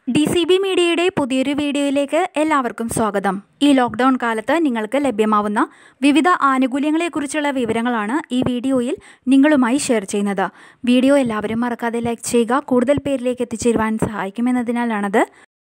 D C B മീഡിയയുടെ പുതിയൊരു വീഡിയോയിലേക്ക് എല്ലാവർക്കും സ്വാഗതം ഈ ലോക്ക്ഡൗൺ കാലത്ത് നിങ്ങൾക്ക് ലഭ്യമാവുന്ന വിവിധ ആനുകൂല്യങ്ങളെക്കുറിച്ചുള്ള വിവരങ്ങളാണ് ഈ വീഡിയോയിൽ നിങ്ങളുമായി ഷെയർ ചെയ്യുന്നത് വീഡിയോ എല്ലാവരും മറക്കാതെ ലൈക്ക് ചെയ്യുക കൂടുതൽ പേരിലേക്ക് എത്തിച്ചേരുവാൻ സഹായിക്കുമെന്നതിനാലാണത്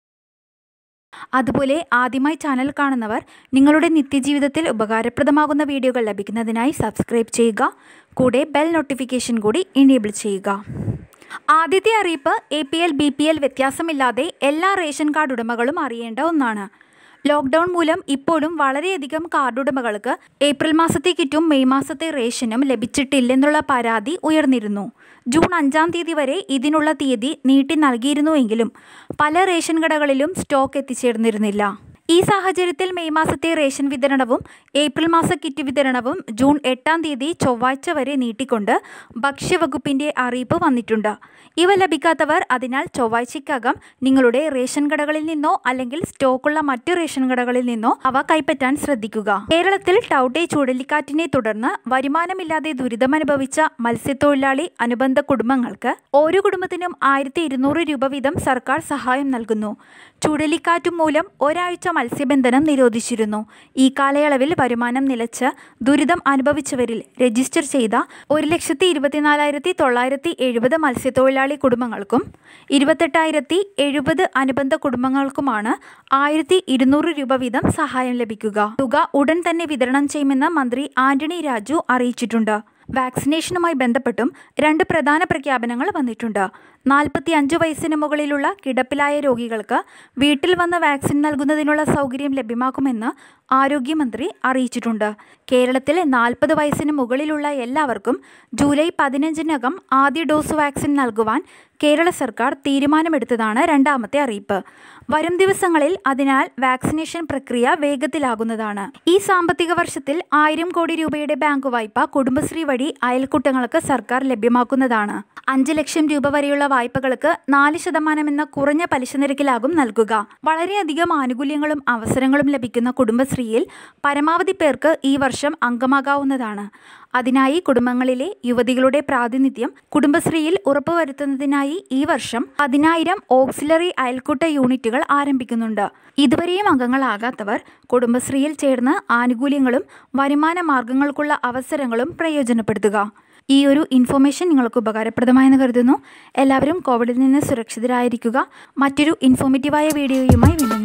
അതുപോലെ ആദ്യമായി ചാനൽ കാണുന്നവർ നിങ്ങളുടെ നിത്യജീവിതത്തിൽ ഉപകാരപ്രദമാകുന്ന വീഡിയോകൾ ലഭിക്കുന്നതിനായി സബ്സ്ക്രൈബ് ചെയ്യുക കൂടെ ബെൽ നോട്ടിഫിക്കേഷൻ കൂടി ഇനേബിൾ ചെയ്യുക ആദ്യത്തെ അറിയിപ്പ് A P L B P L വ്യത്യാസമില്ലാതെ എല്ലാ റേഷൻ കാർഡ് ഉടമകളും അറിയേണ്ട ഒന്നാണ് ലോക്ക്ഡൗൺ മൂലം ഇപ്പോഴും വളരെയധികം കാർഡ് ഉടമകൾക്ക് ഏപ്രിൽ മാസത്തെ കിറ്റും മെയ് മാസത്തെ റേഷനും ലഭിച്ചിട്ടില്ലെന്നുള്ള പരാതി ഉയർന്നിരുന്നു ജൂൺ അഞ്ചാം തീയതി വരെ ഇതിനുള്ള തീയതി നീട്ടി നൽകിയിരുന്നുവെങ്കിലും പല റേഷൻ കടകളിലും സ്റ്റോക്ക് എത്തിച്ചേർന്നിരുന്നില്ല ഈ സാഹചര്യത്തിൽ മെയ് മാസത്തെ റേഷൻ വിതരണവും ഏപ്രിൽ മാസ കിറ്റ് വിതരണവും ജൂൺ എട്ടാം തീയതി ചൊവ്വാഴ്ച വരെ നീട്ടിക്കൊണ്ട് ഭക്ഷ്യവകുപ്പിന്റെ അറിയിപ്പ് വന്നിട്ടുണ്ട് ഇവ ലഭിക്കാത്തവർ അതിനാൽ ചൊവ്വാഴ്ചയ്ക്കകം നിങ്ങളുടെ റേഷൻ കടകളിൽ നിന്നോ അല്ലെങ്കിൽ സ്റ്റോക്കുള്ള മറ്റ് റേഷൻ കടകളിൽ നിന്നോ അവ കൈപ്പറ്റാൻ ശ്രദ്ധിക്കുക കേരളത്തിൽ ടൗട്ടെ ചുഴലിക്കാറ്റിനെ തുടർന്ന് വരുമാനമില്ലാതെ ദുരിതമനുഭവിച്ച മത്സ്യത്തൊഴിലാളി അനുബന്ധ കുടുംബങ്ങൾക്ക് ഓരോ കുടുംബത്തിനും ആയിരത്തി ഇരുന്നൂറ് രൂപ വീതം സർക്കാർ സഹായം നൽകുന്നു ചുഴലിക്കാറ്റും മൂലം ഒരാഴ്ച മത്സ്യബന്ധനം നിരോധിച്ചിരുന്നു ഈ കാലയളവിൽ വരുമാനം നിലച്ച് ദുരിതം അനുഭവിച്ചവരിൽ രജിസ്റ്റർ ചെയ്ത ഒരു ലക്ഷത്തി ഇരുപത്തിനാലായിരത്തി തൊള്ളായിരത്തി എഴുപത് മത്സ്യത്തൊഴിലാളി കുടുംബങ്ങൾക്കും ഇരുപത്തെട്ടായിരത്തി എഴുപത് അനുബന്ധ കുടുംബങ്ങൾക്കുമാണ് ആയിരത്തി ഇരുന്നൂറ് രൂപ വീതം സഹായം ലഭിക്കുക തുക ഉടൻ തന്നെ വിതരണം ചെയ്യുമെന്ന് മന്ത്രി ആന്റണി രാജു അറിയിച്ചിട്ടുണ്ട് വാക്സിനേഷനുമായി ബന്ധപ്പെട്ടും രണ്ട് പ്രധാന പ്രഖ്യാപനങ്ങൾ വന്നിട്ടുണ്ട് നാൽപ്പത്തി അഞ്ച് വയസ്സിന് മുകളിലുള്ള കിടപ്പിലായ രോഗികൾക്ക് വീട്ടിൽ വന്ന് വാക്സിൻ നൽകുന്നതിനുള്ള സൗകര്യം ലഭ്യമാക്കുമെന്ന് ആരോഗ്യമന്ത്രി അറിയിച്ചിട്ടുണ്ട് കേരളത്തിൽ നാൽപ്പത് വയസ്സിന് മുകളിലുള്ള എല്ലാവർക്കും ജൂലൈ പതിനഞ്ചിനകം ആദ്യ ഡോസ് വാക്സിൻ നൽകുവാൻ കേരള സർക്കാർ തീരുമാനമെടുത്തതാണ് രണ്ടാമത്തെ അറിയിപ്പ് വരും ദിവസങ്ങളിൽ അതിനാൽ വാക്സിനേഷൻ പ്രക്രിയ വേഗത്തിലാകുന്നതാണ് ഈ സാമ്പത്തിക വർഷത്തിൽ ആയിരം കോടി രൂപയുടെ ബാങ്ക് വായ്പ കുടുംബശ്രീ വഴി അയൽക്കൂട്ടങ്ങൾക്ക് സർക്കാർ ലഭ്യമാക്കുന്നതാണ് അഞ്ച് ലക്ഷം രൂപ വരെയുള്ള വായ്പകൾക്ക് നാല് ശതമാനം എന്ന കുറഞ്ഞ പലിശ നിരക്കിലാകും നൽകുക വളരെയധികം ആനുകൂല്യങ്ങളും അവസരങ്ങളും ലഭിക്കുന്ന കുടുംബശ്രീയിൽ പരമാവധി പേർക്ക് ഈ വർഷം അംഗമാകാവുന്നതാണ് അതിനായി കുടുംബങ്ങളിലെ യുവതികളുടെ പ്രാതിനിധ്യം കുടുംബശ്രീയിൽ ഉറപ്പുവരുത്തുന്നതിനായി ഈ വർഷം പതിനായിരം ഓക്സിലറി അയൽക്കൂട്ട യൂണിറ്റുകൾ ആരംഭിക്കുന്നുണ്ട് ഇതുവരെയും അംഗങ്ങളാകാത്തവർ കുടുംബശ്രീയിൽ ചേർന്ന് ആനുകൂല്യങ്ങളും വരുമാന മാർഗങ്ങൾക്കുള്ള അവസരങ്ങളും പ്രയോജനപ്പെടുത്തുക ഈ ഒരു ഇൻഫോർമേഷൻ നിങ്ങൾക്ക് ഉപകാരപ്രദമായെന്ന് കരുതുന്നു എല്ലാവരും കോവിഡിൽ നിന്ന് സുരക്ഷിതരായിരിക്കുക മറ്റൊരു ഇൻഫോർമേറ്റീവായ വീഡിയോയുമായി വീണ്ടും